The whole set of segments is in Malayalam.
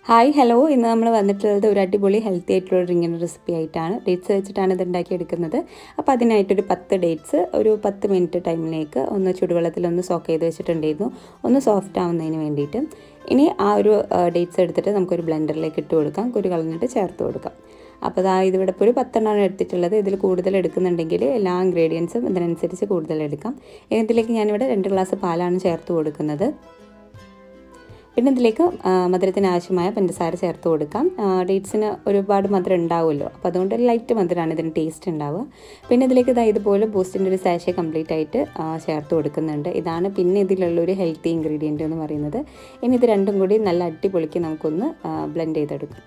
ഹായ് ഹലോ ഇന്ന് നമ്മൾ വന്നിട്ടുള്ളത് ഒരു അടിപൊളി ഹെൽത്തി ആയിട്ടുള്ള ഡ്രിങ്കിൻ്റെ റെസിപ്പി ആയിട്ടാണ് ഡേറ്റ്സ് വെച്ചിട്ടാണ് ഇത് ഉണ്ടാക്കിയെടുക്കുന്നത് അപ്പോൾ അതിനായിട്ടൊരു പത്ത് ഡേറ്റ്സ് ഒരു പത്ത് മിനിറ്റ് ടൈമിലേക്ക് ഒന്ന് ചുടുവെള്ളത്തിലൊന്ന് സോക്ക് ചെയ്ത് വെച്ചിട്ടുണ്ടായിരുന്നു ഒന്ന് സോഫ്റ്റ് ആവുന്നതിന് വേണ്ടിയിട്ട് ഇനി ആ ഒരു ഡേറ്റ്സ് എടുത്തിട്ട് നമുക്കൊരു ബ്ലെൻഡറിലേക്ക് ഇട്ട് കൊടുക്കാം കുരു കളഞ്ഞിട്ട് ചേർത്ത് കൊടുക്കാം അപ്പോൾ അതാ ഇതിവിടെ ഇപ്പോൾ ഒരു പത്തെണ്ണമാണ് എടുത്തിട്ടുള്ളത് ഇതിൽ കൂടുതൽ എടുക്കുന്നുണ്ടെങ്കിൽ എല്ലാ ഇൻഗ്രീഡിയൻസും ഇതിനനുസരിച്ച് കൂടുതൽ എടുക്കാം ഇതിലേക്ക് ഞാനിവിടെ രണ്ട് ഗ്ലാസ് പാലാണ് ചേർത്ത് കൊടുക്കുന്നത് പിന്നെ ഇതിലേക്ക് മധുരത്തിന് ആവശ്യമായ പഞ്ചസാര ചേർത്ത് കൊടുക്കാം ഡേറ്റ്സിന് ഒരുപാട് മധുരം ഉണ്ടാവുമല്ലോ അപ്പോൾ അതുകൊണ്ട് ലൈറ്റ് മധുരമാണ് ഇതിന് ടേസ്റ്റ് ഉണ്ടാവുക പിന്നെ ഇതിലേക്ക് ഇതാ ഇതുപോലെ ബൂസ്റ്റിൻ്റെ ഒരു സാഷെ കംപ്ലീറ്റ് ആയിട്ട് ചേർത്ത് കൊടുക്കുന്നുണ്ട് ഇതാണ് പിന്നെ ഇതിലുള്ള ഒരു ഹെൽത്തി ഇൻഗ്രീഡിയൻ്റ് എന്ന് പറയുന്നത് ഇനി ഇത് രണ്ടും കൂടി നല്ല അടിപൊളിക്ക് നമുക്കൊന്ന് ബ്ലെൻഡ് ചെയ്തെടുക്കാം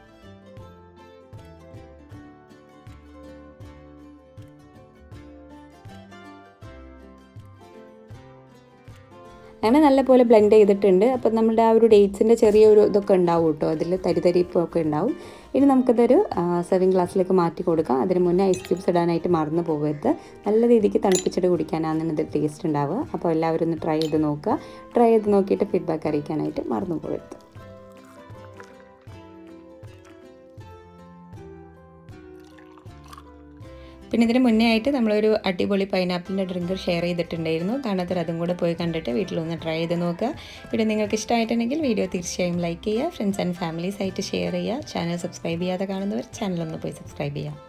അങ്ങനെ നല്ലപോലെ ബ്ലെൻഡ് ചെയ്തിട്ടുണ്ട് അപ്പം നമ്മുടെ ആ ഒരു ഡേറ്റ്സിൻ്റെ ചെറിയൊരു ഇതൊക്കെ ഉണ്ടാവും കേട്ടോ അതിൽ തരിതരിപ്പൊക്കെ ഉണ്ടാവും ഇനി നമുക്കിതൊരു സെർവിങ് ഗ്ലാസ്സിലേക്ക് മാറ്റി കൊടുക്കാം അതിന് മുന്നേ ഐസ് ക്യൂബ്സ് ഇടാനായിട്ട് മറന്നു പോകരുത് നല്ല രീതിക്ക് തണുപ്പിച്ചിട്ട് കുടിക്കാനാണ് ഇത് ടേസ്റ്റ് ഉണ്ടാവുക അപ്പോൾ എല്ലാവരും ഒന്ന് ട്രൈ ചെയ്ത് നോക്കുക ട്രൈ ചെയ്ത് നോക്കിയിട്ട് ഫീഡ്ബാക്ക് അറിയിക്കാനായിട്ട് മറന്നു പോകരുത് പിന്നെ ഇതിന് മുന്നേ ആയിട്ട് നമ്മളൊരു അടിപൊളി പൈനാപ്പിളിൻ്റെ ഡ്രിങ്ക് ഷെയർ ചെയ്തിട്ടുണ്ടായിരുന്നു കാണാത്തവർ അതും കൂടെ പോയി കണ്ടിട്ട് വീട്ടിലൊന്ന് ട്രൈ ചെയ്ത് നോക്കുക പിന്നെ നിങ്ങൾക്ക് ഇഷ്ടമായിട്ടുണ്ടെങ്കിൽ വീഡിയോ തീർച്ചയായും ലൈക്ക് ചെയ്യുക ഫ്രണ്ട്സ് ആൻഡ് ഫാമിലീസ് ആയിട്ട് ഷെയർ ചെയ്യുക ചാനൽ സബ്സ്ക്രൈബ് ചെയ്യാതെ കാണുന്നവർ ചാനൽ ഒന്ന് പോയി സബ്സ്ക്രൈബ് ചെയ്യുക